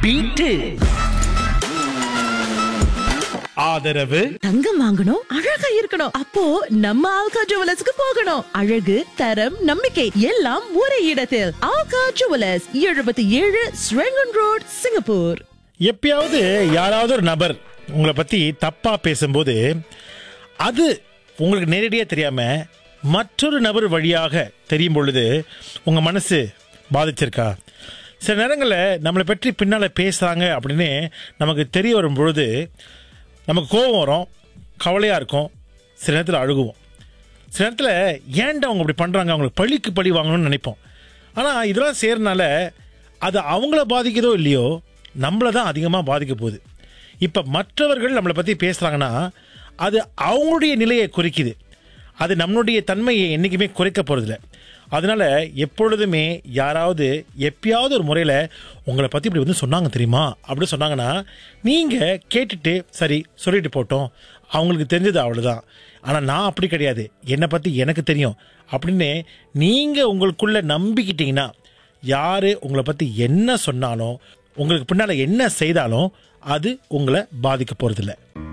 beat ஆதரவு தங்கம் வாங்கணும் அழகா இருக்கணும் அப்போ நம்ம ஆல்கா ஜுவலர்ஸ்க்கு போகணும் அழகு தரம் நம்பிக்கை எல்லாம் ஒரே இடத்தில் ஆல்கா ஜுவலர்ஸ் எழுபத்தி ஏழு ஸ்ரெங்கன் ரோட் சிங்கப்பூர் எப்பயாவது யாராவது ஒரு நபர் உங்களை பத்தி தப்பா பேசும்போது அது உங்களுக்கு நேரடியாக தெரியாம மற்றொரு நபர் வழியாக தெரியும் பொழுது உங்க மனசு பாதிச்சிருக்கா சில நேரங்களில் நம்மளை பற்றி பின்னால் பேசுகிறாங்க அப்படின்னு நமக்கு தெரிய வரும் பொழுது நமக்கு கோபம் வரும் கவலையாக இருக்கும் சில நேரத்தில் அழுகுவோம் சில நேரத்தில் ஏன்டா அவங்க இப்படி பண்ணுறாங்க அவங்களுக்கு பழிக்கு பழி வாங்கணும்னு நினைப்போம் ஆனால் இதெல்லாம் செய்கிறனால அது அவங்கள பாதிக்குதோ இல்லையோ நம்மளை தான் அதிகமாக பாதிக்க போகுது இப்போ மற்றவர்கள் நம்மளை பற்றி பேசுகிறாங்கன்னா அது அவங்களுடைய நிலையை குறிக்குது அது நம்மளுடைய தன்மையை என்றைக்குமே குறைக்க போகிறதில்ல அதனால எப்பொழுதுமே யாராவது எப்பயாவது ஒரு முறையில் உங்களை பற்றி இப்படி வந்து சொன்னாங்க தெரியுமா அப்படி சொன்னாங்கன்னா நீங்கள் கேட்டுட்டு சரி சொல்லிட்டு போட்டோம் அவங்களுக்கு தெரிஞ்சது அவ்வளோதான் ஆனால் நான் அப்படி கிடையாது என்னை பற்றி எனக்கு தெரியும் அப்படின்னு நீங்கள் உங்களுக்குள்ள நம்பிக்கிட்டீங்கன்னா யார் உங்களை பற்றி என்ன சொன்னாலும் உங்களுக்கு பின்னால் என்ன செய்தாலும் அது உங்களை பாதிக்க போகிறதில்ல